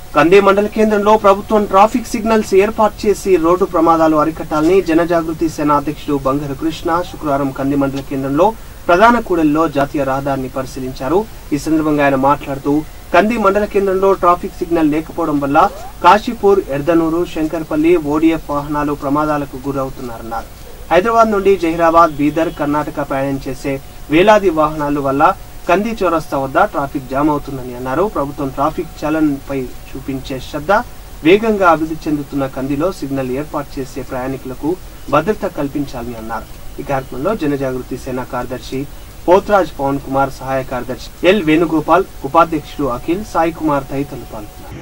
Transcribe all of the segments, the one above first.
కంది మండల కేంద్రంలో ప్రభుత్వం ట్రాఫిక్ సిగ్నల్స్ ఏర్పాటు చేసి రోడ్డు ప్రమాదాలు అరికట్టాలని జనజాగృతి సేన అధ్యక్షుడు బంగారు కృష్ణ శుక్రవారం కంది మండల కేంద్రంలో ప్రధాన కూడలిలో జాతీయ రహదారిని పరిశీలించారు ఈ సందర్భంగా ఆయన మాట్లాడుతూ కంది మండల కేంద్రంలో ట్రాఫిక్ సిగ్నల్ లేకపోవడం వల్ల కాశీపూర్ ఎర్దనూరు శంకర్పల్లి ఓడిఎఫ్ వాహనాలు ప్రమాదాలకు గురవుతున్నారన్నారు హైదరాబాద్ నుండి జహీరాబాద్ బీదర్ కర్ణాటక ప్రయాణం చేసే వేలాది వాహనాల వల్ల కంది చౌరస్తా వద్ద ట్రాఫిక్ జామ్ అవుతుందని అన్నారు ప్రభుత్వం ట్రాఫిక్ చలన్ పై చూపించే శ్రద్ధ వేగంగా అభివృద్ధి చెందుతున్న కందిలో సిగ్నల్ ఏర్పాటు చేసే ప్రయాణికులకు భద్రత కల్పించాలని అన్నారు ఈ కార్యక్రమంలో జనజాగృతి సేన కార్యదర్శి పోత్రాజ్ పవన్ కుమార్ సహాయ కార్యదర్శి ఎల్ వేణుగోపాల్ ఉపాధ్యక్షుడు అఖిల్ సాయి కుమార్ తదితరులు పాల్గొన్నారు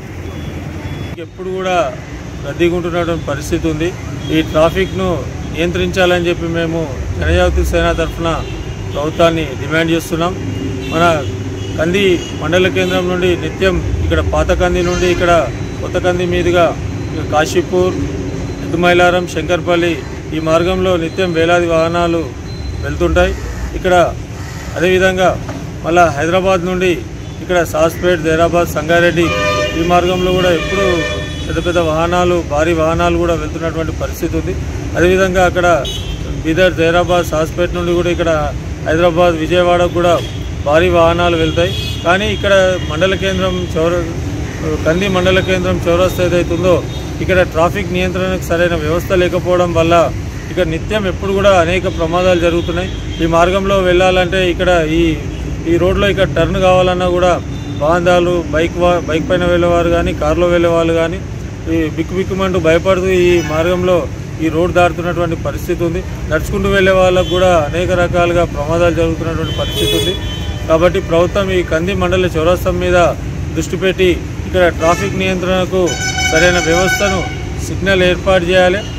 ఎప్పుడు కూడా రద్దీగా ఉంటున్నటువంటి పరిస్థితి ఉంది ఈ ట్రాఫిక్ను నియంత్రించాలని చెప్పి మేము జనజాగృతి సేన తరఫున ప్రభుత్వాన్ని డిమాండ్ చేస్తున్నాం మన కంది మండల కేంద్రం నుండి నిత్యం ఇక్కడ పాత కంది నుండి ఇక్కడ కొత్త కంది మీదుగా ఇక కాశీపూర్ ఎద్దుమైలారం శంకర్పల్లి ఈ మార్గంలో నిత్యం వేలాది వాహనాలు వెళ్తుంటాయి ఇక్కడ అదేవిధంగా మళ్ళా హైదరాబాద్ నుండి ఇక్కడ సాస్పేట్ జైరాబాద్ సంగారెడ్డి ఈ మార్గంలో కూడా ఎప్పుడు పెద్ద పెద్ద వాహనాలు భారీ వాహనాలు కూడా వెళ్తున్నటువంటి పరిస్థితి ఉంది అదేవిధంగా అక్కడ బీదర్ జైరాబాద్ సాస్పేట్ నుండి కూడా ఇక్కడ హైదరాబాద్ విజయవాడకు కూడా భారీ వాహనాలు వెళ్తాయి కానీ ఇక్కడ మండల కేంద్రం చౌర కంది మండల కేంద్రం చౌరస్తా ఏదైతుందో ఇక్కడ ట్రాఫిక్ నియంత్రణకు సరైన వ్యవస్థ లేకపోవడం వల్ల ఇక్కడ నిత్యం ఎప్పుడు కూడా అనేక ప్రమాదాలు జరుగుతున్నాయి ఈ మార్గంలో వెళ్ళాలంటే ఇక్కడ ఈ ఈ రోడ్లో ఇక్కడ టర్న్ కావాలన్నా కూడా వాహనాలు బైక్ వా బైక్ పైన వెళ్ళేవారు కానీ కారులో వెళ్ళేవాళ్ళు కానీ ఈ బిక్కు బిక్కుమంటూ భయపడుతూ ఈ మార్గంలో ఈ రోడ్ దాటుతున్నటువంటి పరిస్థితి ఉంది నడుచుకుంటూ వెళ్ళే వాళ్ళకు కూడా అనేక రకాలుగా ప్రమాదాలు జరుగుతున్నటువంటి పరిస్థితి ఉంది కాబట్టి ప్రభుత్వం ఈ కంది మండల చౌరస్తం మీద దృష్టి పెట్టి ఇక్కడ ట్రాఫిక్ నియంత్రణకు సరైన వ్యవస్థను సిగ్నల్ ఏర్పాటు చేయాలి